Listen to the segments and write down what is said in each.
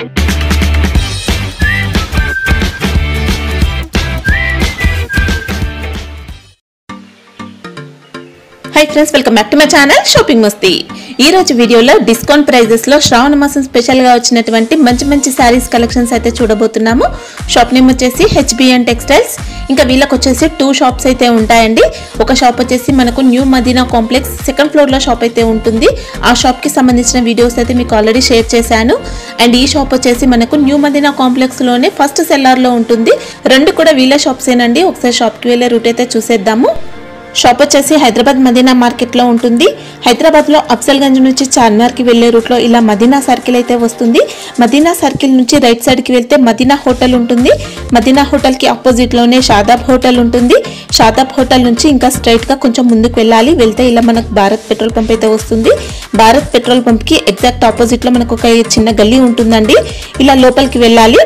High friends welcome back to my channel shopping మస్తీ ఈ రోజు వీడియోలో డిస్కౌంట్ ప్రైజెస్ లో శ్రావణ మాసం స్పెషల్ గా వచ్చినటువంటి మంచి మంచి శారీస్ కలెక్షన్స్ అయితే చూడబోతున్నాము షాప్ నేమ్ వచ్చేసి హెచ్బిఎన్ టెక్స్టైల్స్ ఇంకా వీళ్ళకి వచ్చేసి టూ షాప్స్ అయితే ఉంటాయండి ఒక షాప్ వచ్చేసి మనకు new Madina complex second floor లో షాప్ అయితే ఉంటుంది ఆ షాప్ కి సంబంధించిన వీడియోస్ అయితే మీకు ఆల్రెడీ షేర్ చేశాను అండ్ ఈ షాప్ వచ్చేసి మనకు న్యూ మదీనా కాంప్లెక్స్ లోనే ఫస్ట్ సెల్లార్ లో ఉంటుంది రెండు కూడా వీళ్ళ షాప్స్ ఏనండి ఒకసారి షాప్ కి వెళ్ళే రూట్ అయితే చూసేద్దాము షాప్ వచ్చేసి హైదరాబాద్ మదీనా మార్కెట్లో ఉంటుంది హైదరాబాద్లో అఫ్జల్గంజ్ నుంచి చార్మినార్కి వెళ్ళే రూట్లో ఇలా మదీనా సర్కిల్ అయితే వస్తుంది మదీనా సర్కిల్ నుంచి రైట్ సైడ్కి వెళ్తే మదీనా హోటల్ ఉంటుంది మదీనా హోటల్కి ఆపోజిట్లోనే షాదాబ్ హోటల్ ఉంటుంది షాదాబ్ హోటల్ నుంచి ఇంకా స్ట్రైట్గా కొంచెం ముందుకు వెళ్ళాలి వెళ్తే ఇలా మనకు భారత్ పెట్రోల్ పంప్ అయితే వస్తుంది భారత్ పెట్రోల్ పంప్కి ఎగ్జాక్ట్ ఆపోజిట్లో మనకు ఒక చిన్న గల్లీ ఉంటుందండి ఇలా లోపలికి వెళ్ళాలి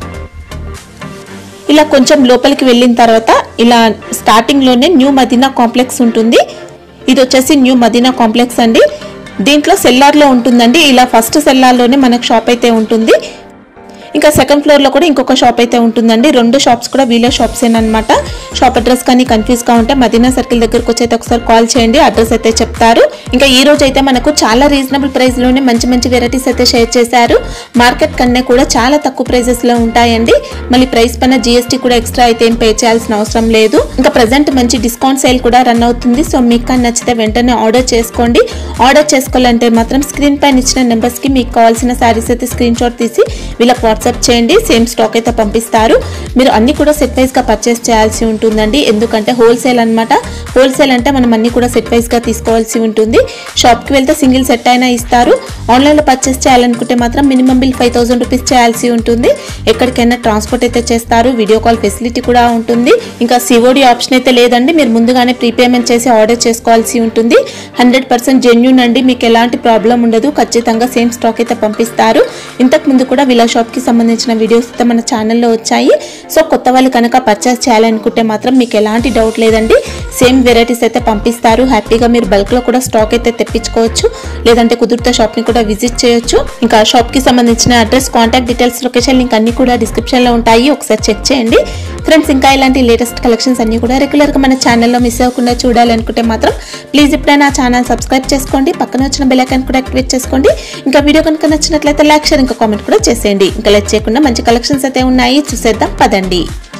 ఇలా కొంచెం లోపలికి వెళ్ళిన తర్వాత ఇలా స్టార్టింగ్ లోనే న్యూ మదీనా కాంప్లెక్స్ ఉంటుంది ఇది వచ్చేసి న్యూ మదీనా కాంప్లెక్స్ అండి దీంట్లో సెల్లార్ లో ఉంటుందండి ఇలా ఫస్ట్ సెల్లార్ లోనే మనకు షాప్ అయితే ఉంటుంది ఇంకా సెకండ్ ఫ్లోర్ లో కూడా ఇంకొక షాప్ అయితే ఉంటుందండి రెండు షాప్స్ కూడా వీళ్ళ షాప్స్ అనమాట షాప్ అడ్రస్ కానీ కన్ఫ్యూజ్ గా ఉంటే మదీనా సర్కిల్ దగ్గరకు వచ్చి అయితే ఒకసారి కాల్ చేయండి అడ్రస్ అయితే చెప్తారు ఇంకా ఈ రోజు అయితే మనకు చాలా రీజనబుల్ ప్రైస్ లోనే మంచి మంచి వెరైటీస్ అయితే షేర్ చేశారు మార్కెట్ కన్నా కూడా చాలా తక్కువ ప్రైజెస్ లో ఉంటాయండి మళ్ళీ ప్రైస్ పైన జిఎస్టీ కూడా ఎక్స్ట్రా అయితే ఏం పే చేయాల్సిన అవసరం లేదు ఇంకా ప్రజెంట్ మంచి డిస్కౌంట్ సేల్ కూడా రన్ అవుతుంది సో మీకు కానీ నచ్చితే వెంటనే ఆర్డర్ చేసుకోండి ఆర్డర్ చేసుకోవాలంటే మాత్రం స్క్రీన్ పైన ఇచ్చిన నెంబర్స్ కి మీకు కావాల్సిన శారీస్ అయితే స్క్రీన్ షాట్ తీసి వీళ్ళకి వాట్సాప్ చేయండి సేమ్ స్టాక్ అయితే పంపిస్తారు మీరు అన్ని కూడా సెట్ వైజ్ గా పర్చేస్ చేయాల్సి ఉంటుందండి ఎందుకంటే హోల్సేల్ అన్నమాట హోల్సేల్ అంటే మనం అన్ని కూడా సెట్ వైజ్ గా తీసుకోవాల్సి ఉంటుంది షాప్ కి వెళ్తే సింగిల్ సెట్ అయినా ఇస్తారు ఆన్లైన్ లో పర్చేస్ చేయాలనుకుంటే మాత్రం minimum bill five thousand rupees చేయాల్సి ఉంటుంది ఎక్కడికైనా ట్రాన్స్పోర్ట్ అయితే చేస్తారు వీడియో కాల్ ఫెసిలిటీ కూడా ఉంటుంది ఇంకా సిఓడి ఆప్షన్ అయితే లేదండి మీరు ముందుగానే ప్రీపేమెంట్ చేసి ఆర్డర్ చేసుకోవాల్సి ఉంటుంది హండ్రెడ్ పర్సెంట్ జెన్యున్ అండి మీకు ఎలాంటి ప్రాబ్లం ఉండదు ఖచ్చితంగా సేమ్ స్టాక్ అయితే పంపిస్తారు ఇంతకు ముందు కూడా వీళ్ళ షాప్ కి సంబంధించిన వీడియోస్ అయితే మన ఛానల్లో వచ్చాయి సో కొత్త వాళ్ళు కనుక పర్చేస్ చేయాలనుకుంటే మాత్రం మీకు ఎలాంటి డౌట్ లేదండి సేమ్ వెరైటీస్ అయితే పంపిస్తారు హ్యాపీగా మీరు బల్క్ లో కూడా స్టాక్ అయితే తెప్పించుకోవచ్చు లేదంటే కుదిరితే షాప్ ని కూడా విజిట్ చేయొచ్చు ఇంకా షాప్ కి సంబంధించిన address contact details location link అన్ని కూడా డిస్క్రిప్షన్ లో ఉంటాయి ఒకసారి చెక్ చేయండి ఫ్రెండ్స్ ఇంకా ఇలాంటి లేటెస్ట్ కలెక్షన్స్ అన్ని కూడా రెగ్యులర్ గా మన ఛానల్లో మిస్ అవ్వకుండా చూడాలనుకుంటే మాత్రం ప్లీజ్ ఇప్పుడైనా ఛానల్ సబ్స్క్రైబ్ చేసుకోండి పక్కన వచ్చిన బెల్ ఐకాన్ కూడా యాక్టివేట్ చేసుకోండి ఇంకా వీడియో కనుక నచ్చినట్లయితే లైక్ షేర్ ఇంకా కామెంట్ కూడా చేసేయండి ఇంకా లైక్ చేయకుండా మంచి కలెక్షన్స్ అయితే ఉన్నాయి చూసేద్దాం పదండి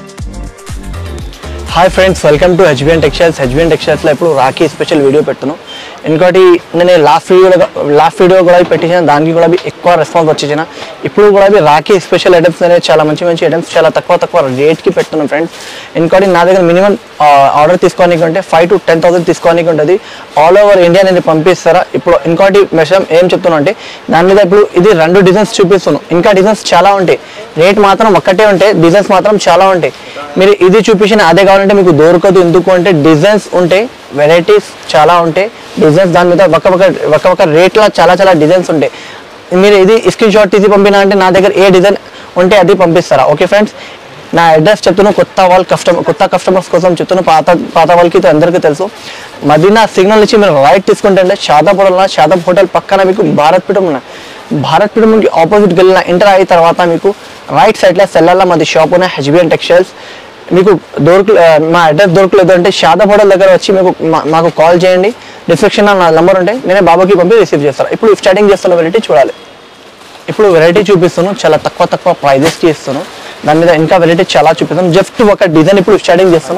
hi friends welcome to HBN textiles HBN టెక్స్టైల్స్లో ఇప్పుడు రాఖీ స్పెషల్ వీడియో పెడుతున్నాను ఇంకోటి నేను లాస్ట్ వీడియో లాస్ట్ వీడియో కూడా పెట్టించిన దానికి కూడా ఎక్కువ రెస్పాన్స్ వచ్చేసిన ఇప్పుడు కూడా రాఖీ స్పెషల్ ఐటమ్స్ అనేవి చాలా మంచి మంచి ఐటమ్స్ చాలా తక్కువ తక్కువ రేట్కి పెడుతున్నాను ఫ్రెండ్స్ ఇంకోటి నా దగ్గర మినిమం ఆర్డర్ తీసుకోనికి ఉంటే ఫైవ్ టు టెన్ థౌసండ్ తీసుకోనికి ఉంటుంది ఆల్ ఓవర్ ఇండియా నేను పంపిస్తారా ఇప్పుడు ఇంకోటి విషయం ఏం చెప్తున్నా అంటే దాని మీద ఇప్పుడు ఇది రెండు డిజైన్స్ చూపిస్తున్నాను ఇంకా డిజైన్స్ చాలా ఉంటాయి రేట్ మాత్రం ఒక్కటే ఉంటాయి డిజైన్స్ మాత్రం చాలా ఉంటాయి మీరు ఇది చూపించిన అదే కావాలంటే మీకు దొరకదు ఎందుకు అంటే డిజైన్స్ ఉంటాయి వెరైటీస్ చాలా ఉంటాయి డిజైన్స్ దాని మీద ఒక ఒక ఒక ఒక రేట్లో చాలా చాలా డిజైన్స్ ఉంటాయి మీరు ఇది స్క్రీన్ షాట్ తీసి పంపినా అంటే నా దగ్గర ఏ డిజైన్ ఉంటే అది పంపిస్తారా ఓకే ఫ్రెండ్స్ నా అడ్రస్ చెప్తున్నాను కొత్త వాళ్ళ కస్టమర్ కొత్త కస్టమర్స్ కోసం చెప్తున్నాను పాత పాత వాళ్ళకి అయితే అందరికీ తెలుసు మదీనా సిగ్నల్ నుంచి మీరు రైట్ తీసుకుంటే షాదాబ్ హోటల్ షాదాబ్ హోటల్ పక్కన మీకు భారత్ పీఠం ఉన్నాయి భారత్ పీఠంకి ఆపోజిట్ వెళ్ళిన ఎంటర్ అయిన తర్వాత మీకు రైట్ సైడ్లో సెల్లర్లో మాది షాప్ ఉన్నాయి హెచ్బిఎన్ టెక్స్టైల్స్ మీకు దొరక మా అడ్రస్ దొరకలేదు అంటే షాదాబ్ హోటల్ దగ్గర వచ్చి మీకు మా- మాకు కాల్ చేయండి డిస్క్రిప్షన్ నా నంబర్ ఉంటే నేనే బాబాకి పంపి రిసీవ్ చేస్తాను ఇప్పుడు స్టార్టింగ్ చేస్తున్న వెరైటీ చూడాలి ఇప్పుడు వెరైటీ చూపిస్తాను చాలా తక్కువ తక్కువ ప్రైజెస్కి ఇస్తాను దాని మీద ఇంకా వెరైటీ చాలా చూపిస్తాను జస్ట్ ఒక డిజైన్ ఇప్పుడు స్టార్టింగ్ చేస్తాను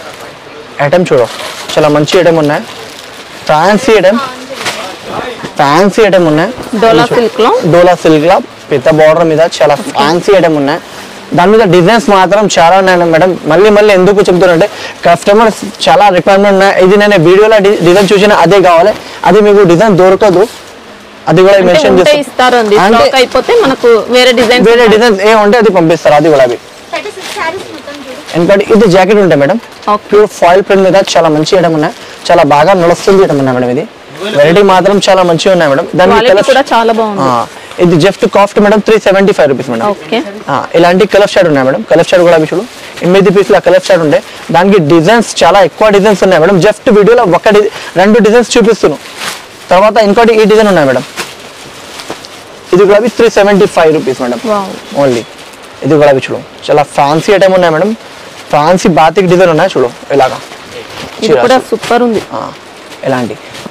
ఐటమ్ చూడు చాలా మంచి ఐటమ్ ఉన్నాయి ఫ్యాన్సీ ఐటమ్ ఫ్యాన్సీ ఐటమ్ ఉన్నాయి డోలా సిల్క్ లో డోలా సిల్క్ లా పెద్ద బార్డర్ మీద చాలా ఫ్యాన్సీ ఐటమ్ ఉన్నాయి దాని మీద డిజైన్స్ మాత్రం చాలా ఉన్నాయి మేడం మళ్ళీ మళ్ళీ ఎందుకు చెప్తున్నానంటే కస్టమర్స్ చాలా రిక్వైర్మెంట్ ఉన్నాయి ఇది నేను వీడియోలో డిజైన్ చూసిన అదే కావాలి అది మీకు డిజైన్ దొరకదు అది కూడా అంటే మెన్షన్ ఉంటే చేస్తాను ఇస్తారు అండి అంటే స్టాక్ అయిపోతే మనకు వేరే డిజైన్ వేరే డిజైన్స్ ఏ ఉంటే అది పంపిస్తారు అది కూడా అవి ఎందుకంటే ఇది జాకెట్ ఉంటాయి madam okay pure foil print మీద చాలా మంచి ఐటమ్ ఉన్నాయి చాలా బాగా నడుస్తుంది ఐటమ్ ఉన్నాయి మేడం ఇది వెరైటీ మాత్రం చాలా మంచిగా ఉన్నాయి మేడం దాని క్వాలిటీ colours- కూడా చాలా బాగుంది ఆ, ఇది just cost madam three seventy five rupees madam okay ఆ, ఇలాంటి కలర్ షాడ్ ఉన్నాయి మేడం కలర్ షాడ్ కూడా అవి చూడు ఎనిమిది పీసుల కలర్ షాడ్ ఉంటాయి దానికి డిజైన్స్ చాలా ఎక్కువ డిజైన్స్ ఉన్నాయి మేడం జస్ట్ వీడియోలో ఒక డి- రెండు డిజైన్స్ చూపిస్తున్నాను తర్వాత ఇంకోటి ఈ డిజైన్ ఉన్నాయి మేడం ఇది కూడా three seventy five rupees madam wow only ఇది కూడా చూడు చాలా ఫ్యాన్సీ ఐటమ్ ఉన్నాయి మేడం ఫ్యాన్సీ బాతిక్ డిజైన్ ఉన్నాయి చూడు ఇలాగా ఇది చీర కూడా సూపర్ ఉంది ఆ, ఇలాంటి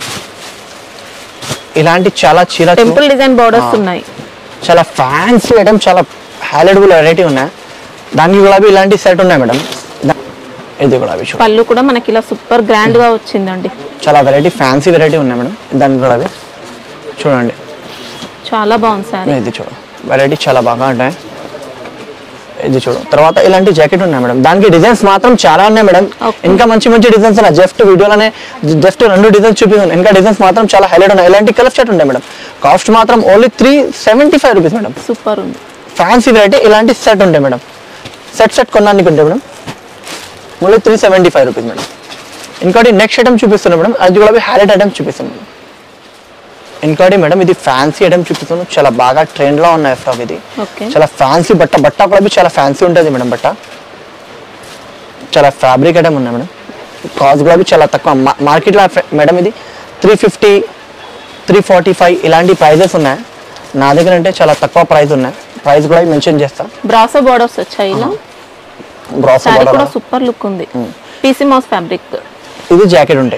ఇలాంటి చాలా చీర చూ- టెంపుల్ డిజైన్ బోర్డర్స్ ఆ. ఉన్నాయి చాలా ఫ్యాన్సీ ఐటమ్ చాలా హైలైటబుల్ వెరైటీ ఉన్నాయి దానికి గులాబీ ఇలాంటి సెట్ ఉన్నాయి మేడం దా- ఇది గులాబీ చూడు పళ్ళు కూడా మనకి ఇలా సూపర్ గ్రాండ్ గా వచ్చిందండి చాలా వెరైటీ ఫ్యాన్సీ వెరైటీ ఉన్నాయి మేడం దానికి గులాబీ చూడండి చాలా బాగుంది సారీ ఇది చూడు వెరైటీ చాలా బాగా ఉంటాయి ఇది చూడు తర్వాత ఇలాంటి జాకెట్ ఉన్నాయి మేడం దానికి డిజైన్స్ మాత్రం చాలా ఉన్నాయి మేడం Okay. ఇంకా మంచి మంచి డిజైన్స్ ఉన్నాయి జస్ట్ వీడియోలోనే జస్ట్ రెండు డిజైన్స్ చూపిస్తాను ఇంకా డిజైన్స్ మాత్రం చాలా హైలైట్ ఉన్నాయి ఇలాంటి కలర్ షర్ట్ ఉంటాయి మేడం కాస్ట్ మాత్రం only three seventy five rupees madam super ఉంది ఫ్యాన్సీ వెరైటీ ఇలాంటి సెట్ ఉంటాయి మేడం సెట్ సెట్ కొనడానికి ఉంటాయి madam only three seventy five rupees madam ఇంకోటి నెక్స్ట్ ఐటమ్ చూపిస్తున్నాను మేడం అది కూడా హైలైట్ ఐటమ్ చూపిస్తాను మేడం ఇంకోటి మేడం ఇది ఫ్యాన్సీ ఐటమ్ చూపిస్తున్నాను చాలా బాగా ట్రెండ్ లో ఉన్నాయి ఫ్రాక్ ఇది ఓకే చాలా ఫ్యాన్సీ బట్ట బట్ట కూడా బి చాలా ఫ్యాన్సీ ఉంటుంది మేడం బట్ట చాలా ఫ్యాబ్రిక్ ఐటమ్ ఉన్నాయి మేడం కాస్ట్ కూడా బి చాలా తక్కువ మా- మార్కెట్లో ఫె- మేడం ఇది three fifty three forty five ఇలాంటి ప్రైజెస్ ఉన్నాయి నా దగ్గర అంటే చాలా తక్కువ ప్రైస్ ఉన్నాయి ప్రైస్ కూడా మెన్షన్ చేస్తా బ్రాసో బోర్డర్స్ వచ్చాయి ఇలా బ్రాస్ సారీ కూడా సూపర్ లుక్ ఉంది పీసీ మౌస్ ఫ్యాబ్రిక్ ఇది జాకెట్ ఉంటాయి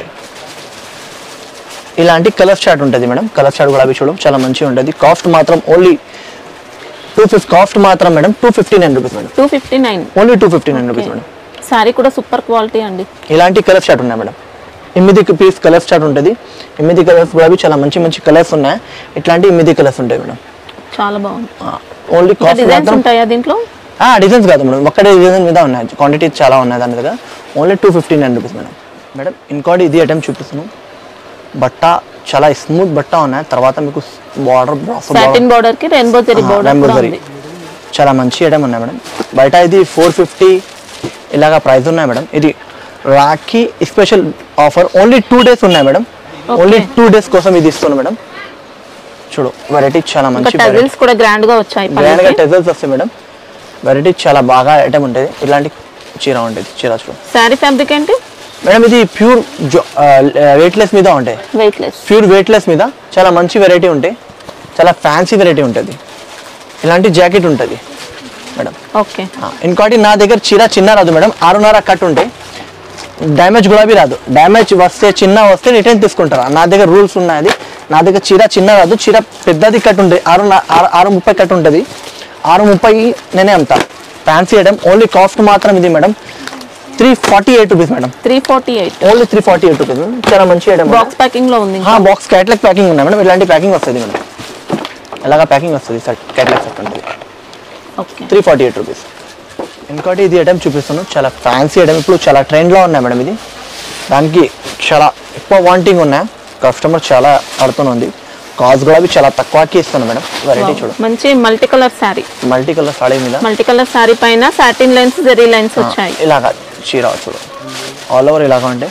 ఇలాంటి కలర్ షార్ట్ ఉంటుంది మేడం కలర్ షార్ట్ కూడా అవి చూడడం చాలా మంచిగా ఉంటుంది కాస్ట్ మాత్రం ఓన్లీ టూ ఫిఫ్టీ కాస్ట్ మాత్రం madam two fifty nine rupees madam two fifty nine only two fifty nine rupees madam sari కూడా సూపర్ క్వాలిటీ అండి ఇలాంటి కలర్ షార్ట్ ఉన్నాయి మేడం ఎనిమిది పీస్ కలర్ షార్ట్ ఉంటుంది ఎనిమిది కలర్స్ కూడా అవి చాలా మంచి మంచి కలర్స్ ఉన్నాయి ఇట్లాంటి ఎనిమిది కలర్స్ ఉంటాయి మేడం చాలా బాగుంది ఓన్లీ ఇంకా కాస్ట్ డిజైన్స్ మాత్రం ఉంటాయా దీంట్లో డిజైన్స్ కాదు మేడం ఒక్కటే డిజైన్ మీద ఉన్నాయి క్వాంటిటీ చాలా ఉన్నాయి దాని దగ్గర only two fifty nine rupees madam madam ఇంకోటి ఇది ఐటమ్ చూపిస్తున్నాను బట్ట చాలా స్మూత్ బట్ట ఉన్నాయి తర్వాత మీకు బార్డర్ సాటిన్ బోర్డర్ కి రెయిన్బో జరీ బోర్డర్ కూడా ఉంది చాలా మంచి ఐటమ్ ఉన్నాయి మేడం బయట ఇది ఫోర్ ఫిఫ్టీ ఇలాగా ప్రైస్ ఉన్నాయి మేడం ఇది Rakhi special offer only two days ఉన్నాయి మేడం ఓన్లీ టూ డేస్ కోసం ఇది ఇస్తున్నాను మేడం చూడు వెరైటీ చాలా ఇంకా మంచి టజిల్స్ కూడా గ్రాండ్ గా వచ్చాయి గ్రాండ్ గా పళ్ళకి టెజల్స్ వస్తాయి మేడం వెరైటీ చాలా బాగా ఐటమ్ ఉంటుంది ఇలాంటి చీర ఉంటుంది చీర చూడు శారీ ఫ్యాబ్రిక్ ఏంటి మేడం ఇది ప్యూర్ వెయిట్లెస్ మీద ఉంటాయి వెయిట్ లెస్ ప్యూర్ వెయిట్లెస్ మీద చాలా మంచి వెరైటీ ఉంటాయి చాలా ఫ్యాన్సీ వెరైటీ ఉంటుంది ఇలాంటి జాకెట్ ఉంటుంది మేడం ఓకే ఆ, ఇంకోటి నా దగ్గర చీర చిన్న రాదు మేడం ఆరున్నర కట్ ఉంటాయి డ్యామేజ్ గులాబీ రాదు డ్యామేజ్ వస్తే చిన్న వస్తే రిటర్న్ తీసుకుంటారు నా దగ్గర రూల్స్ ఉన్నాయి అది నా దగ్గర చీర చిన్న రాదు చీర పెద్దది కట్ ఉంటుంది ఆరు ఆరు ఆరు ముప్పై కట్ ఉంటుంది ఆరు ముప్పై నేనే అమ్ముతా ఫ్యాన్సీ ఐటమ్ ఓన్లీ కాస్ట్ మాత్రం ఇది madam three forty eight rupees madam three forty eight only three forty eight rupees madam చాలా మంచి ఐటమ్ బాక్స్ ప్యాకింగ్ లో ఉంది బాక్స్ క్యాట్లాగ్ ప్యాకింగ్ ఉన్నాయి మేడం ఇలాంటి ప్యాకింగ్ వస్తుంది మేడం ఇలాగా ప్యాకింగ్ వస్తుంది సెట్ క్యాట్లాగ్ సెట్ ఉంటుంది okay three forty eight rupees ఇంకోటి ఇది ఐటమ్ చూపిస్తాను చాలా ఫ్యాన్సీ ఐటమ్ ఇప్పుడు చాలా ట్రెండ్లో ఉన్నాయి మేడం ఇది దానికి చాలా ఎక్కువ వాంటింగ్ ఉన్నాయి కస్టమర్ చాలా పడుతుంది కాస్ట్ కూడా అవి చాలా తక్కువకి ఇస్తాను మేడం వెరైటీ చూడు మంచి multi colour sari multi colour sari మీద మల్టీ కలర్ శారీ పైన సాటిన్ లైన్స్ జెరీ లైన్స్ వచ్చాయి ఇలాగా చీర చూడు ఆల్ ఓవర్ ఇలాగా ఉంటాయి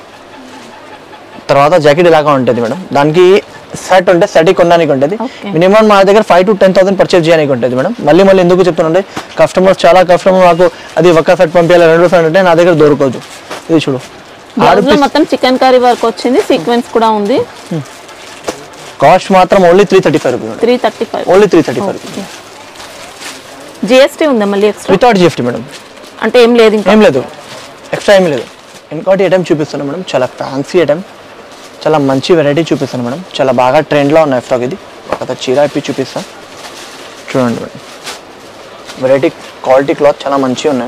తర్వాత జాకెట్ ఇలాగా ఉంటుంది మేడం దానికి సెట్ ఉంటే సెట్ కొనడానికి ఉంటుంది Okay. మినిమం మా దగ్గర five to ten thousand purchase చేయడానికి ఉంటుంది మేడం మళ్ళీ మళ్ళీ ఎందుకు చెప్తుంటే కస్టమర్స్ చాలా కస్టమర్ నాకు అది ఒక సెట్ పంపించాలి రెండు సెట్ అంటే నా దగ్గర దొరకదు ఇది చూడు ఆరు బ్లౌజ్ లో మొత్తం చికెన్ కర్రీ వర్క్ వచ్చింది సీక్వెన్స్ కూడా ఉంది కాస్ట్ మాత్రం only three thirty five rupees three thirty five only three thirty five GST ఉందా మళ్ళీ ఎక్స్ట్రా వితౌట్ జిఎస్టీ మేడం అంటే ఏం లేదు ఇంకా ఏం లేదు ఎక్స్ట్రా ఏం లేదు ఇంకోటి ఐటమ్ చూపిస్తాను మేడం చాలా ఫ్యాన్సీ ఐటమ్ చాలా మంచి వెరైటీ చూపిస్తాను మేడం చాలా బాగా ట్రెండ్లో ఉన్నాయి ఫ్రాక్ ఇది ఒక చీర ఇప్పి చూపిస్తాను చూడండి మేడం వెరైటీ క్వాలిటీ క్లాత్ చాలా మంచిగా ఉన్నాయి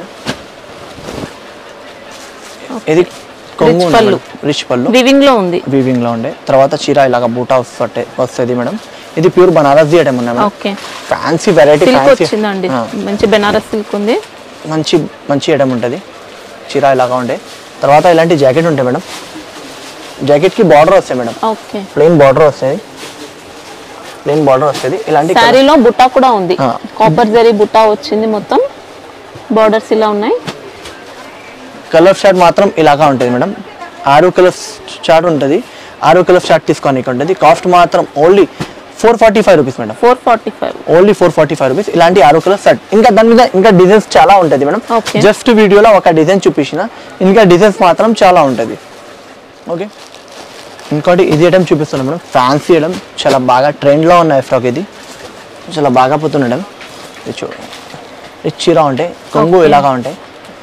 ఇది కొంగు Rich పళ్ళు. రిచ్ పళ్ళు వివింగ్ లో ఉంది వీవింగ్ లో ఉండే తర్వాత చీర ఇలాగ బూటా వస్తే వస్తుంది మేడం ఇది ప్యూర్ బనారస్ ఐటమ్ ఉన్నాయి madam okay fancy variety silk fancy వచ్చిందండి మంచి బెనారస్ సిల్క్ ఉంది మంచి మంచి ఐటమ్ ఉంటుంది చీర ఇలాగా ఉండే తర్వాత ఇలాంటి జాకెట్ ఉంటాయి మేడం జాకెట్కి బార్డర్ వస్తాయి మేడం ఓకే ప్లెయిన్ బార్డర్ వస్తుంది ప్లెయిన్ బార్డర్ వస్తుంది ఇలాంటి శారీలో బుట్టా కూడా ఉంది ఆ. కాపర్ జరీ బుట్టా వచ్చింది మొత్తం బార్డర్స్ ఇలా ఉన్నాయి కలర్ షార్ట్ మాత్రం ఇలాగా ఉంటుంది మేడం ఆరు కలర్ షార్ట్ ఉంటుంది ఆరు కలర్ షార్ట్ తీసుకోనికి ఉంటుంది కాస్ట్ మాత్రం only four forty five rupees madam four forty five only four forty five rupees ఇలాంటి ఆరు కలర్ సెట్ ఇంకా దాని మీద ఇంకా డిజైన్స్ చాలా ఉంటుంది మేడం Okay. జస్ట్ వీడియోలో ఒక డిజైన్ చూపించిన ఇంకా డిజైన్స్ మాత్రం చాలా ఉంటుంది ఓకే ఇంకోటి ఇది ఐటమ్ చూపిస్తున్నాం మేడం ఫ్యాన్సీ ఐటమ్ చాలా బాగా ట్రెండ్లో ఉన్నాయి ఫ్రాక్ ఇది చాలా బాగా పోతుంది మేడం ఇది చూడండి ఇది చీర ఉంటాయి కొంగు Okay. ఇలాగా ఉంటాయి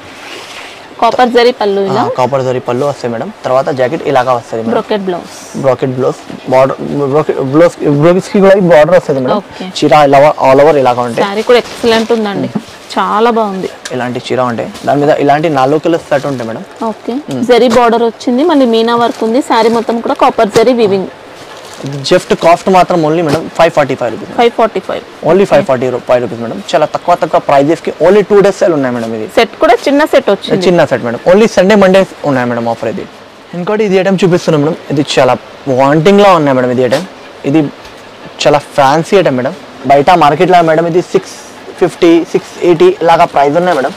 కాపర్ జరీ పళ్ళు ఇలా కాపర్ దొరి పళ్ళు వస్తాయి మేడం తర్వాత జాకెట్ ఇలాగా వస్తుంది madam brocade blouse brocade blouse border blouse blouse కి కూడా బార్డర్ వస్తుంది మేడం Okay. చీర ఇలా ఆల్ ఓవర్ ఇలాగా ఉంటాయి శారీ కూడా ఎక్సలెంట్ ఉందండి చాలా బాగుంది ఇలాంటి చీర ఉంటాయి దాని మీద ఇలాంటి నాలుగు కలర్స్ సెట్ ఉంటాయి మేడం ఓకే జరీ బార్డర్ వచ్చింది మళ్ళీ మీనా వర్క్ ఉంది శారీ మొత్తం కూడా copper zari weaving just cost మాత్రం only madam five forty five rupees five forty five only five forty five rupees madam చాలా తక్కువ తక్కువ ప్రైజెస్ కి ఓన్లీ టూ డేస్ సేల్ ఉన్నాయి మేడం ఇది సెట్ కూడా చిన్న సెట్ వచ్చింది చిన్న set madam only Sunday Monday ఉన్నాయి మేడం ఆఫర్ ఇది ఇంకోటి ఇది ఐటమ్ చూపిస్తున్నాం మేడం ఇది చాలా వాంటింగ్ లా ఉన్నాయి మేడం ఇది ఐటమ్ ఇది చాలా ఫ్యాన్సీ ఐటమ్ మేడం బయట మార్కెట్లో మేడం ఇది సిక్స్ ఫిఫ్టీ సిక్స్ ఎయిటీ లాగా ప్రైస్ ఉన్నాయి మేడం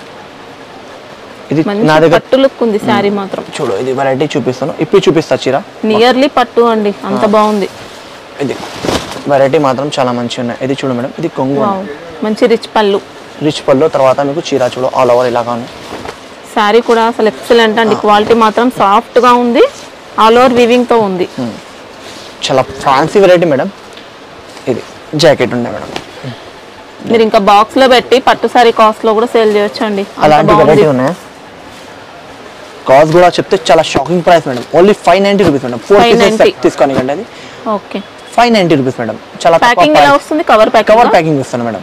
ఇది నా మంచి దగ్గర పట్టు లుక్ ఉంది శారీ మాత్రం చూడు ఇది వెరైటీ చూపిస్తాను ఇప్పుడు చూపిస్తా చీర నియర్లీ పట్టు అండి అంత బాగుంది ఇది వెరైటీ మాత్రం చాలా మంచిగా ఉన్నాయి ఇది చూడు మేడం ఇది కొంగు వావ్ మంచి రిచ్ పళ్ళు రిచ్ పళ్ళు తర్వాత మీకు చీర చూడు ఆల్ ఓవర్ ఇలాగా ఉంది శారీ కూడా అసలు ఎక్సలెంట్ అండి క్వాలిటీ మాత్రం సాఫ్ట్ గా ఉంది ఆల్ ఓవర్ వివింగ్ తో ఉంది చాలా ఫ్యాన్సీ వెరైటీ మేడం ఇది జాకెట్ ఉన్నాయి మేడం మీరు ఇంకా బాక్స్ లో పెట్టి పట్టు శారీ కాస్ట్ లో కూడా సేల్ చేయొచ్చు అండి అంత అలాంటి బాగుంది వెరైటీ ఉన్నాయా కాస్ట్ కూడా చెప్తే చాలా shocking price madam only five ninety rupees madam four pieces 590. తీసుకోండి కండి అది okay five ninety rupees madam చాలా ప్యాకింగ్ ఎలా వస్తుంది కవర్ కవర్ ప్యాకింగ్ ప్యాకింగ్ ఇస్తాను మేడం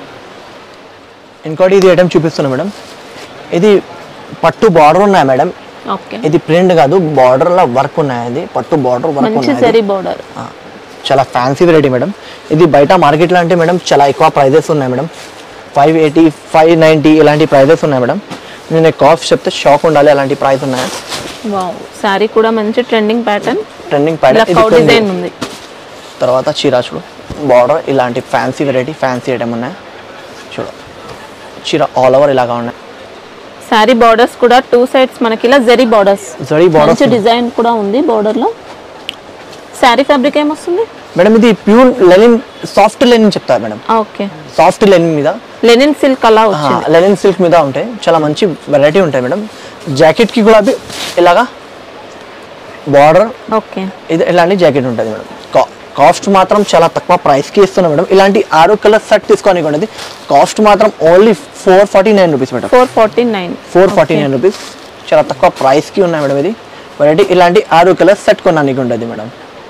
ఇంకోటి ఇది ఐటమ్ చూపిస్తున్నా మేడం ఇది పట్టు బార్డర్ ఉన్నాయి మేడం ఓకే ఇది ప్రింట్ కాదు బార్డర్ లా వర్క్ ఉన్నాయి అది పట్టు బార్డర్ వర్క్ మంచి ఉన్నాయి జరీ బోర్డర్ ఆ, చాలా ఫ్యాన్సీ వెరైటీ మేడం ఇది బయట మార్కెట్లో అంటే మేడం చాలా ఎక్కువ ప్రైజెస్ ఉన్నాయి madam five eighty five ninety ఇలాంటి ప్రైజెస్ ఉన్నాయి మేడం నేను కాస్ట్ చెప్తే షాక్ ఉండాలి అలాంటి ప్రైస్ ఉన్నాయి వావ్ శారీ కూడా మంచి ట్రెండింగ్ ప్యాటర్న్ ట్రెండింగ్ ఇలా కౌ ప్యాటర్న్ డిజైన్ ఉంది తర్వాత చీర చూడు బార్డర్ ఇలాంటి ఫ్యాన్సీ వెరైటీ ఫ్యాన్సీ ఐటమ్ ఉన్నాయి చూడు చీర ఆల్ ఓవర్ ఇలాగా ఉన్నాయి శారీ బార్డర్స్ కూడా టూ సైడ్స్ మనకి ఇలా జరీ బార్డర్స్ జరీ బార్డర్ మంచి డిజైన్ కూడా ఉంది border లో శారీ ఫ్యాబ్రిక్ ఏమొస్తుంది మేడం ఇది ప్యూర్ లెనిన్ సాఫ్ట్ లెనిన్ చెప్తారు మేడం ఓకే సాఫ్ట్ లెనిన్ మీద లెనిన్ సిల్క్ అలా వచ్చింది లెనిన్ సిల్క్ మీద ఉంటాయి చాలా మంచి వెరైటీ ఉంటాయి మేడం జాకెట్కి కూడా అవి ఇలాగా బార్డర్ ఓకే ఇది ఇలాంటి జాకెట్ ఉంటుంది మేడం కా- కాస్ట్ మాత్రం చాలా తక్కువ ప్రైస్కి ఇస్తున్నాం మేడం ఇలాంటి ఆరు కలర్ సెట్ తీసుకోనివ్వండి కాస్ట్ మాత్రం only four forty nine rupees madam four forty nine four forty nine rupees చాలా తక్కువ ప్రైస్కి ఉన్నాయి మేడం ఇది వెరైటీ ఇలాంటి ఆరు కలర్ సెట్ కొనడానికి ఉంటుంది మేడం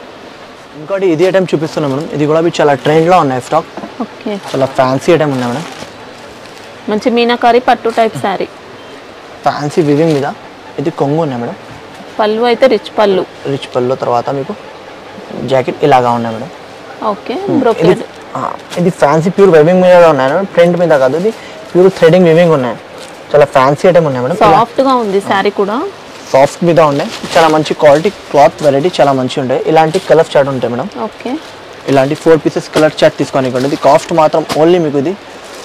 ఇంకోటి ఇది ఐటమ్ చూపిస్తున్నాం మేడం ఇది కూడా అవి చాలా ట్రెండ్లో ఉన్నాయి స్టాక్ ఓకే చాలా ఫ్యాన్సీ ఐటమ్ ఉన్నాయి మేడం మంచి మీనాకారి పట్టు టైప్ శారీ ఫ్యాన్సీ వివింగ్ మీద ఇది కొంగు ఉన్నాయి మేడం పళ్ళు అయితే రిచ్ పళ్ళు రిచ్ పళ్ళు తర్వాత మీకు జాకెట్ ఇలాగా ఉన్నాయి మేడం ఓకే ఇది బ్రోకెడ్ ఆ, ఇది ఫ్యాన్సీ ప్యూర్ వెవింగ్ మీద ఉన్నాయి మేడం ప్రింట్ మీద కాదు ఇది ప్యూర్ థ్రెడింగ్ వివింగ్ ఉన్నాయి చాలా ఫ్యాన్సీ ఐటమ్ ఉన్నాయి మేడం సాఫ్ట్ గా ఉంది శారీ కూడా సాఫ్ట్ మీద ఉన్నాయి చాలా మంచి క్వాలిటీ క్లాత్ వెరైటీ చాలా మంచి ఉంటాయి ఇలాంటి కలర్ చార్ట్ ఉంటాయి మేడం ఓకే ఇలాంటి ఫోర్ పీసెస్ కలర్ చార్ట్ తీసుకొని ఇది కాస్ట్ మాత్రం ఓన్లీ మీకు ఇది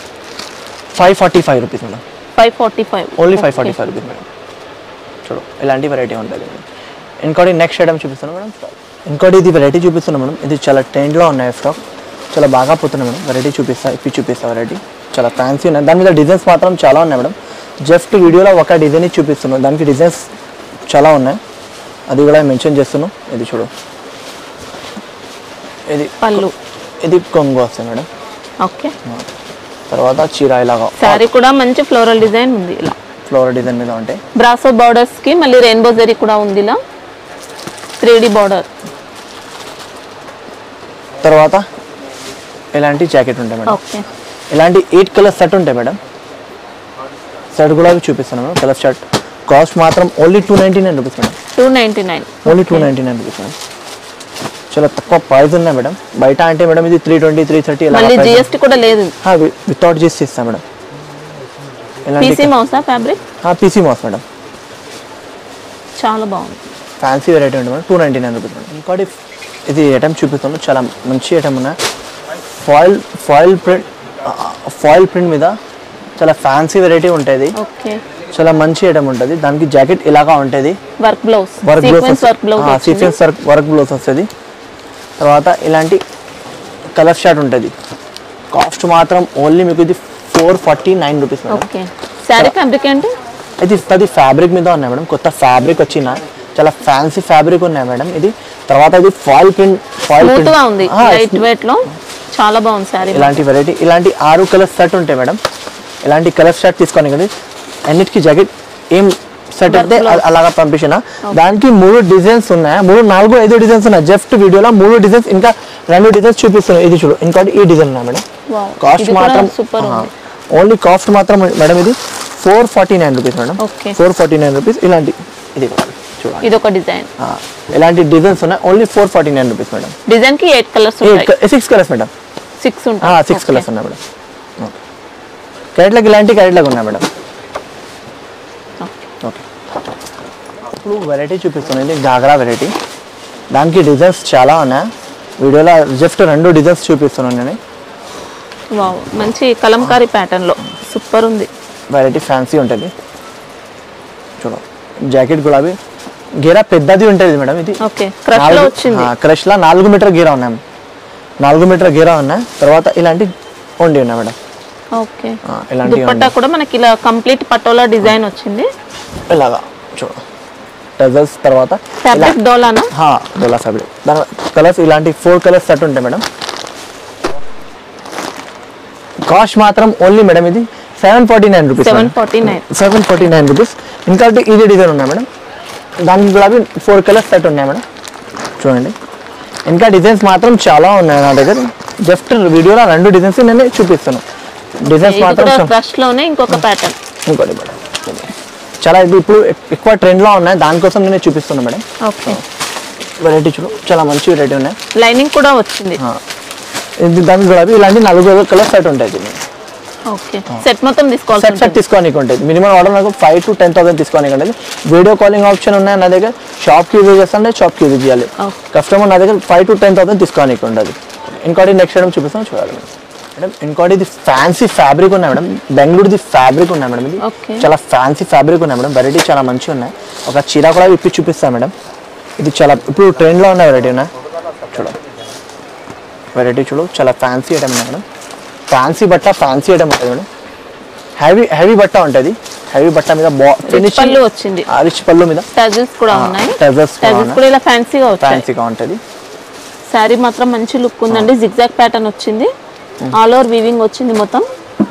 five forty five rupees madam five forty five only five forty five rupees madam చూడు ఇలాంటి వెరైటీ ఉంటుంది మేడం ఇంకోటి నెక్స్ట్ ఐటమ్ చూపిస్తాను మేడం ఇంకోటి ఇది వెరైటీ చూపిస్తున్నాను మేడం ఇది చాలా ట్రెండ్లో ఉన్నాయి స్టాక్ చాలా బాగా పోతున్నాయి మేడం వెరైటీ చూపిస్తా ఇప్పి చూపిస్తా వెరైటీ చాలా ఫ్యాన్సీ ఉన్నాయి దాని మీద డిజైన్స్ మాత్రం చాలా ఉన్నాయి మేడం జస్ట్ వీడియోలో ఒక డిజైన్ చూపిస్తున్నాను దానికి డిజైన్స్ చాలా ఉన్నాయి అది కూడా మెన్షన్ చేస్తున్నాను ఇది చూడు ఇది పళ్ళు ఇది కొంగు వస్తుంది మేడం ఓకే తర్వాత చీర ఇలాగా శారీ కూడా మంచి ఫ్లోరల్ డిజైన్ ఉంది ఇలా ఫ్లోర్ డిజైన్ మీద ఉంటాయి బ్రాసో బార్డర్స్ కి మళ్ళీ రెయిన్బో జరీ కూడా ఉంది ఇలా త్రీ డి బార్డర్ తర్వాత ఇలాంటి జాకెట్ ఉంటాయి మేడం ఓకే ఇలాంటి ఎయిట్ కలర్ సెట్ ఉంటాయి మేడం సెట్ కూడా అవి చూపిస్తాను మేడం కలర్ షర్ట్ కాస్ట్ మాత్రం only two ninety nine rupees madam two ninety nine only two ninety nine rupees madam చాలా తక్కువ ప్రైస్ ఉన్నాయి మేడం బయట అంటే మేడం ఇది త్రీ ట్వంటీ త్రీ థర్టీ మళ్ళీ జిఎస్టీ కూడా లేదు వితౌట్ జీఎస్టీ ఇస్తాం మేడం పీసీ ఇలాంటి మౌసా ఫ్యాబ్రిక్ పీసీ మాస్ మేడం చాలా బాగుంది ఫ్యాన్సీ వెరైటీ ఉంటుంది madam two ninety nine rupees madam ఇంకోటి ఇది ఐటమ్ చూపిస్తాను చాలా మంచి ఐటమ్ ఉన్నాయి foil foil print foil print మీద చాలా ఫ్యాన్సీ వెరైటీ ఉంటుంది ఓకే చాలా మంచి ఐటమ్ ఉంటుంది దానికి జాకెట్ ఇలాగా ఉంటుంది work blouse work sequence work blouse blouse sequence work work blouse వస్తుంది తర్వాత ఇలాంటి కలర్ షార్ట్ ఉంటుంది కాస్ట్ మాత్రం ఓన్లీ మీకు ఇది four forty nine rupees madam okay sari fabric ఏంటి ఇది అది ఫ్యాబ్రిక్ మీద ఉన్నాయి మేడం కొత్త ఫ్యాబ్రిక్ వచ్చిన చాలా ఫ్యాన్సీ ఫ్యాబ్రిక్ ఉన్నాయి మేడం ఇది తర్వాత ఇది ఫాయిల్ ప్రింట్ ఫాయిల్ స్మూత్ గా ఉంది లైట్ వెయిట్ లో చాలా బాగుంది శారీ ఇలాంటి వెరైటీ ఇలాంటి ఆరు కలర్ సెట్ ఉంటాయి మేడం ఇలాంటి కలర్ షర్ట్ తీసుకొని కదా అన్నిటికీ జాకెట్ ఏం సెట్ అయితే అ- అలాగా పంపించిన దానికి మూడు డిజైన్స్ ఉన్నాయి మూడు నాలుగు ఐదు డిజైన్స్ ఉన్నాయి జస్ట్ వీడియోలో మూడు డిజైన్స్ ఇంకా రెండు డిజైన్స్ చూపిస్తున్నాయి ఇది చూడు ఇంకోటి ఈ డిజైన్ ఉన్నాయి మేడం Wow. కాస్ట్ ఇది కూడా మాత్రం super ఉంది. ఓన్లీ కాస్ట్ మాత్రం మేడం ఇది four forty nine rupees madam Okay. Four forty nine rupees ఇలాంటి ఇది చూడండి ఇది ఒక డిజైన్ ఆ, ఇలాంటి డిజైన్స్ ఉన్నాయి only four forty nine rupees madam design కి ఎయిట్ కలర్స్ ఉంటాయి సిక్స్ కలర్స్ మేడం సిక్స్ ఉంటాయి సిక్స్ Okay. కలర్స్ ఉన్నాయి మేడం క్యారెట్లకు ఇలాంటి క్యారెట్లకు ఉన్నాయి మేడం ఓకే ఇప్పుడు వెరైటీ చూపిస్తున్నాను ఇది గాగ్రా వెరైటీ దానికి డిజైన్స్ చాలా ఉన్నాయి వీడియోలో జస్ట్ రెండు డిజైన్స్ చూపిస్తున్నాను నేను వావ్ మంచి కలంకారీ ప్యాటర్న్ లో సూపర్ ఉంది వెరైటీ ఫ్యాన్సీ ఉంటుంది చూడ జాకెట్ గులాబీ గేరా పెద్దది ఉంటుంది మేడం ఇది ఓకే క్రష్ లో వచ్చింది క్రష్ లా నాలుగు మీటర్ గేరా ఉన్నాయి నాలుగు మీటర్ గేరా ఉన్నాయి తర్వాత ఇలాంటి ఉండి ఉన్నాయి మేడం ఓకే ఆ, ఇలాంటివి దుపట్టా కూడా మనకి ఇలా కంప్లీట్ పటోలా డిజైన్ వచ్చింది ఇలాగా చూడ టజల్స్ తర్వాత ఫ్యాబ్రిక్ డోలానా డోలా ఫ్యాబ్రిక్ దాని కలర్స్ ఇలాంటి ఫోర్ కలర్స్ సెట్ ఉంటాయి మేడం కాస్ట్ మాత్రం ఓన్లీ మేడం ఇది seven forty nine rupees seven forty nine seven forty nine rupees ఇంకా ఇది డిజైన్ ఉన్నాయి మేడం దానికి కూడా ఫోర్ కలర్స్ సెట్ ఉన్నాయి మేడం చూడండి ఇంకా డిజైన్స్ మాత్రం చాలా ఉన్నాయి నా దగ్గర జస్ట్ వీడియోలో రెండు డిజైన్స్ నేను చూపిస్తాను డిజైన్స్ ఇది మాత్రం కూడా చా- క్రష్ లోనే ఇంకొక ప్యాటర్న్ ఇంకోటి మేడం చాలా ఇది ఇప్పుడు ఎక్కువ ట్రెండ్లో ఉన్నాయి దానికోసం నేను చూపిస్తున్నాను మేడం ఓకే వెరైటీ చూడు చాలా మంచి వెరైటీ ఉన్నాయి లైనింగ్ కూడా వచ్చింది ఆ, ఇది దానికి గులాబీ ఇలాంటి నాలుగు కలర్ సెట్ ఉంటాయి ఇది ఓకే సెట్ మొత్తం తీసుకోవాల్సి సెట్ సెట్ ఉంటుంది తీసుకోనికి ఉంటుంది మినిమం ఆర్డర్ నాకు ఫైవ్ టు టెన్ థౌసండ్ తీసుకోనికి ఉంటుంది వీడియో కాలింగ్ ఆప్షన్ ఉన్నాయి నా దగ్గర షాప్కి యూజ్ చేస్తాను షాప్కి యూజ్ చేయాలి Okay. కస్టమర్ నా దగ్గర ఫైవ్ టు టెన్ థౌసండ్ తీసుకోనికి ఉంటుంది ఇంకోటి నెక్స్ట్ ఐటమ్ చూపిస్తాను చూడాలి మేడం మేడం ఇంకోటి ఇది ఫ్యాన్సీ ఫ్యాబ్రిక్ ఉన్నాయి మేడం బెంగళూరుది ఫ్యాబ్రిక్ ఉన్నాయి మేడం ఇది Okay. చాలా ఫ్యాన్సీ ఫ్యాబ్రిక్ ఉన్నాయి మేడం వెరైటీ చాలా మంచిగా ఉన్నాయి ఒక చీర కూడా ఇప్పి చూపిస్తాను మేడం ఇది చాలా ఇప్పుడు ట్రెండ్లో ఉన్న వెరైటీ ఉన్నాయి చూడండి వెరైటీ చూడు చాలా ఫ్యాన్సీ ఐటమ్ ఉన్నాయి మేడం ఫ్యాన్సీ బట్ట ఫ్యాన్సీ ఐటమ్ ఉంటుంది మేడం హెవీ హెవీ బట్ట ఉంటుంది హెవీ బట్ట మీద బా ఫినిషింగ్ పళ్ళు వచ్చింది రిచ్ పళ్ళు మీద టజిల్స్ కూడా ఉన్నాయి టజల్స్ టజిల్స్ కూడా ఇలా ఫ్యాన్సీగా వచ్చాయి ఫ్యాన్సీగా ఉంటుంది శారీ మాత్రం మంచి లుక్ ఉందండి జిగ్జాగ్ ప్యాటర్న్ వచ్చింది ఆల్ ఓవర్ వీవింగ్ వచ్చింది మొత్తం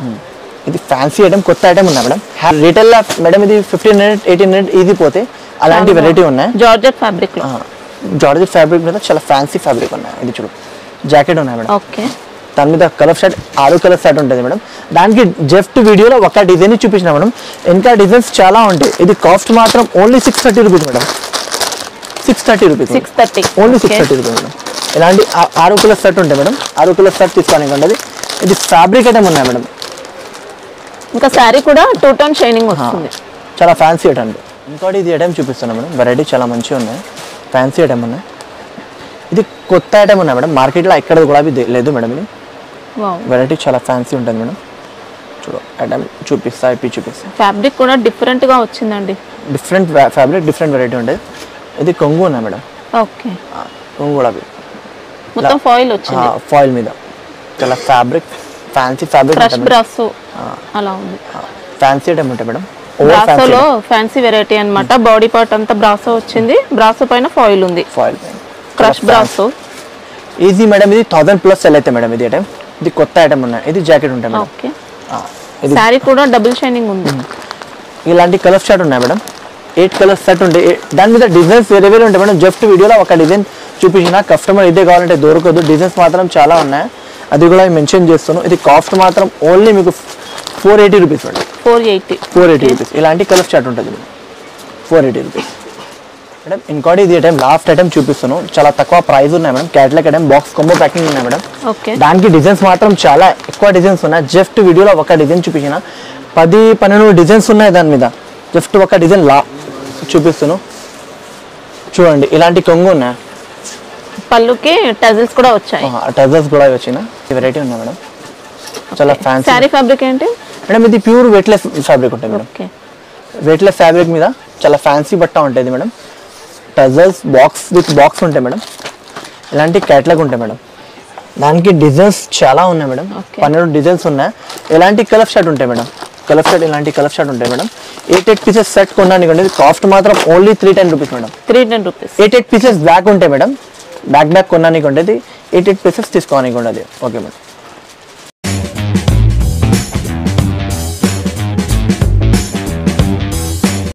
ఇది ఫ్యాన్సీ ఐటమ్ కొత్త ఐటమ్ ఉన్నాయి మేడం రీటైల్ మేడం ఇది ఫిఫ్టీన్ హండ్రెడ్ ఎయిటీన్ హండ్రెడ్ ఇది పోతే అలాంటి వెరైటీ ఉన్నాయి జార్జెట్ ఫ్యాబ్రిక్ లో జార్జెట్ ఫ్యాబ్రిక్ మీద చాలా ఫ్యాన్సీ ఫ్యాబ్రిక్ ఉన్నాయి ఇది చూడు జాకెట్ ఉన్నాయి మేడం ఓకే దాని మీద కలర్ షర్ట్ ఆరు కలర్ షర్ట్ ఉంటుంది మేడం దానికి జస్ట్ వీడియోలో ఒక డిజైన్ చూపించిన మేడం ఇంకా డిజైన్స్ చాలా ఉంటాయి ఇది కాస్ట్ మాత్రం only six thirty rupees madam six thirty rupees six thirty only six thirty rupees madam ఇలాంటి ఆ- ఆరు కలర్ సెట్ ఉంటాయి మేడం ఆరు కలర్ సెట్ తీసుకోనికి ఉంటుంది ఇది ఫ్యాబ్రిక్ ఐటమ్ ఉన్నాయి మేడం ఇంకా శారీ కూడా టూ టోన్ షైనింగ్ వస్తుంది చాలా ఫ్యాన్సీ ఐటమ్ ఇంకోటి ఇది ఐటమ్ చూపిస్తున్నాను మేడం వెరైటీ చాలా మంచిగా ఉన్నాయి ఫ్యాన్సీ ఐటమ్ ఉన్నాయి ఇది కొత్త ఐటమ్ ఉన్నాయి మేడం మార్కెట్లో ఎక్కడ కూడా ఇది లేదు మేడం ఇది వావ్ వెరైటీ చాలా ఫ్యాన్సీ ఉంటుంది మేడం చూడు ఐటమ్ చూపిస్తా ఇప్పి చూపిస్తా ఫ్యాబ్రిక్ కూడా డిఫరెంట్ గా వచ్చిందండి డిఫరెంట్ ఫ్యాబ్రిక్ డిఫరెంట్ వెరైటీ ఉంటుంది ఇది కొంగు ఉన్నాయి మేడం ఓకే ఆ, కొంగు కూడా అవి మొత్తం ఫాయిల్ వచ్చింది ఫాయిల్ మీద చాలా fabric fancy fabric crush brasso అలా ఉంది ఫ్యాన్సీ ఐటమ్ ఉంటాయి మేడం ఓవర్ ఫ్యాన్సీ బ్రాసోలో ఫ్యాన్సీ వెరైటీ అన్నమాట బాడీ పార్ట్ అంతా బ్రాసో వచ్చింది బ్రాసో పైన ఫాయిల్ ఉంది foil crush brasso easy madam ఇది థౌసండ్ ప్లస్ సెల్ అయితే మేడం ఇది ఐటమ్ ఇది కొత్త ఐటమ్ ఉన్నాయి ఇది జాకెట్ ఉంటాయి మేడం ఓకే ఆ, ఇది శారీ కూడా డబుల్ షైనింగ్ ఉంది ఇలాంటి కలర్ షర్ట్ ఉన్నాయి మేడం ఎయిట్ కలర్ సెట్ ఉంటాయి ఏ- దాని మీద డిజైన్స్ వేరే వేరే ఉంటాయి మేడం జస్ట్ వీడియోలో ఒక డిజైన్ చూపించిన కస్టమర్ ఇదే కావాలంటే దొరకదు డిజైన్స్ మాత్రం చాలా ఉన్నాయి అది కూడా మెన్షన్ చేస్తాను ఇది కాస్ట్ మాత్రం ఓన్లీ మీకు four eighty rupees madam four eighty four eighty rupees ఇలాంటి కలర్ షర్ట్ ఉంటుంది madam four eighty rupees madam ఇంకోటి ఇది ఐటమ్ లాస్ట్ ఐటమ్ చూపిస్తాను చాలా తక్కువ ప్రైస్ ఉన్నాయి madam catalogue item box combo packing ఉన్నాయి మేడం ఓకే దానికి డిజైన్స్ మాత్రం చాలా ఎక్కువ డిజైన్స్ ఉన్నాయి జస్ట్ వీడియోలో ఒక డిజైన్ చూపించిన పది పన్నెండు డిజైన్స్ ఉన్నాయి దాని మీద జస్ట్ ఒక డిజైన్ లా చూపిస్తాను చూడండి ఇలాంటి కొంగు ఉన్నాయి పళ్ళుకి టజిల్స్ కూడా వచ్చాయి టజల్స్ కూడా వచ్చిన వెరైటీ ఉన్నాయి మేడం చాలా ఫ్యాన్సీ శారీ ఫ్యాబ్రిక్ ఏంటి మేడం ఇది ప్యూర్ వెయిట్లెస్ ఫ్యాబ్రిక్ ఉంటుంది మేడం ఓకే వెయిట్లెస్ ఫ్యాబ్రిక్ మీద చాలా ఫ్యాన్సీ బట్ట ఉంటుంది madam tassels box with box ఉంటాయి మేడం ఇలాంటి క్యాట్లాగ్ ఉంటాయి మేడం దానికి డిజైన్స్ చాలా ఉన్నాయి మేడం Okay. పన్నెండు డిజైన్స్ ఉన్నాయి ఎలాంటి కలర్ షర్ట్ ఉంటాయి మేడం కలర్ షర్ట్ ఇలాంటి కలర్ షర్ట్ ఉంటాయి madam eight eight pieces set కొన్నాను కాస్ట్ మాత్రం only three ten rupees madam three ten rupees eight eight pieces back ఉంటాయి మేడం బ్యాక్ బ్యాక్ కొన్నానికి ఉండేది ఎయిట్ ఎయిట్ పీసెస్ తీసుకోవాలి ఉండదు ఓకే మేడం